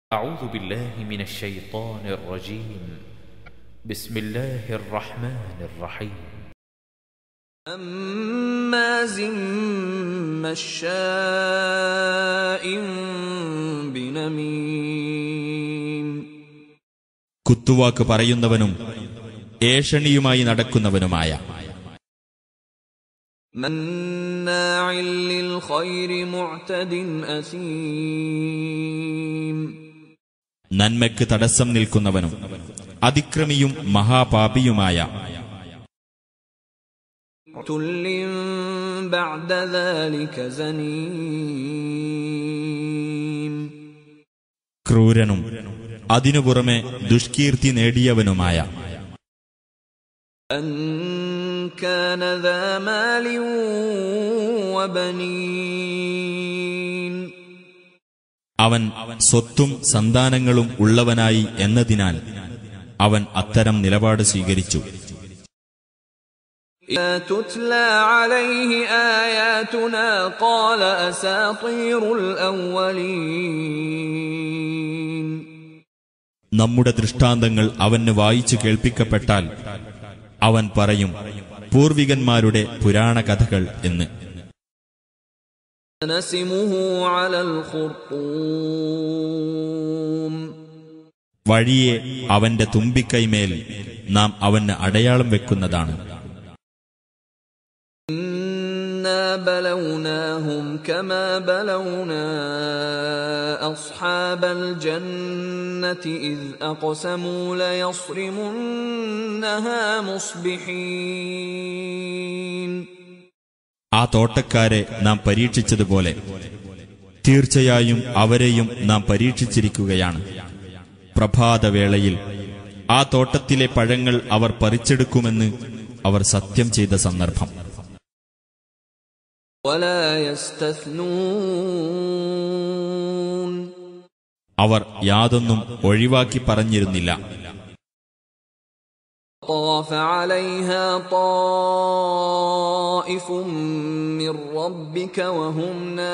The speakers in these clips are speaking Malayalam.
أعوذ بالله من الشيطان الرجيم بسم الله الرحمن الرحيم هماز مشاء بنميم കുത്തുവാക്ക് പറയുന്നവനും ഏഷണിയുമായി നടക്കുന്നവനുമായ مناع للخير معتد أثيم നന്മയ്ക്ക് തടസ്സം നിൽക്കുന്നവനും അതിക്രമിയും മഹാപാപിയുമായ عتل بعد ذلك زنيم ക്രൂരനും അതിനു പുറമെ ദുഷ്കീർത്തി നേടിയവനുമായ أن كان ذا مال وبنين അവൻ സ്വത്തും സന്താനങ്ങളും ഉള്ളവനായി എന്നതിനാൽ അവൻ അത്തരം നിലപാട് സ്വീകരിച്ചു إذا تتلى عليه آياتنا قال أساطير الأولين നമ്മുടെ ദൃഷ്ടാന്തങ്ങൾ അവന് വായിച്ചു കേൾപ്പിക്കപ്പെട്ടാൽ അവൻ പറയും പൂർവികന്മാരുടെ പുരാണ കഥകൾ എന്ന് نسمه على الخرطوم വഴിയെ അവന്റെ തുമ്പിക്കൈമേൽ നാം അവന് അടയാളം വെക്കുന്നതാണ് إنا بلوناهم كما بلونا أصحاب الجنة إذ أقسموا ليصرمنها مصبحين ആ തോട്ടക്കാരെ നാം പരീക്ഷിച്ചതുപോലെ തീർച്ചയായും അവരെയും നാം പരീക്ഷിച്ചിരിക്കുകയാണ് പ്രഭാതവേളയിൽ ആ തോട്ടത്തിലെ പഴങ്ങൾ അവർ പറിച്ചെടുക്കുമെന്ന് അവർ സത്യം ചെയ്ത സന്ദർഭം ولا يستثنون അവർ യാതൊന്നും ഒഴിവാക്കി പറഞ്ഞിരുന്നില്ല طاف عليها طائف من ربك وهم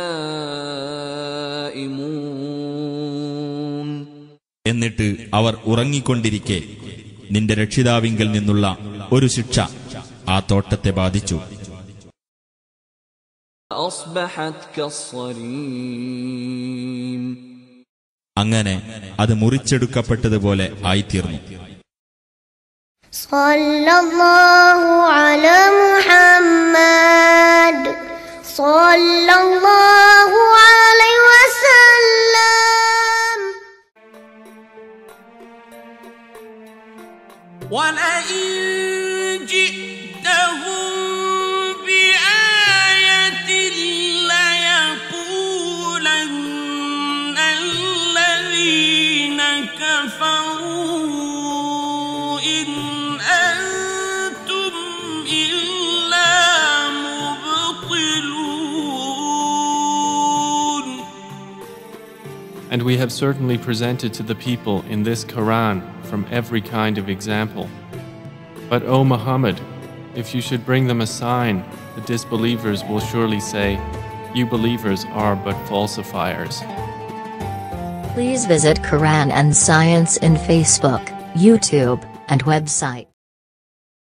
نائمون എന്നിട്ട് അവർ ഉറങ്ങിക്കൊണ്ടിരിക്കെ നിന്റെ രക്ഷിതാവിങ്കിൽ നിന്നുള്ള ഒരു ശിക്ഷ ആ തോട്ടത്തെ ബാധിച്ചു أصبحت كالصريم അങ്ങനെ അത് മുറിച്ചെടുക്കപ്പെട്ടതുപോലെ ആയിത്തീർന്നു صلى الله على محمد صلى الله عليه وسلم ولئن جئتهم بآية ليقولن الذين كفروا إن أنتم إلا مبطلون And we have certainly presented to the people in this Quran from every kind of example. But O Muhammad, if you should bring them a sign, the disbelievers will surely say, You believers are but falsifiers. Please visit Quran and Science in Facebook, YouTube, and website.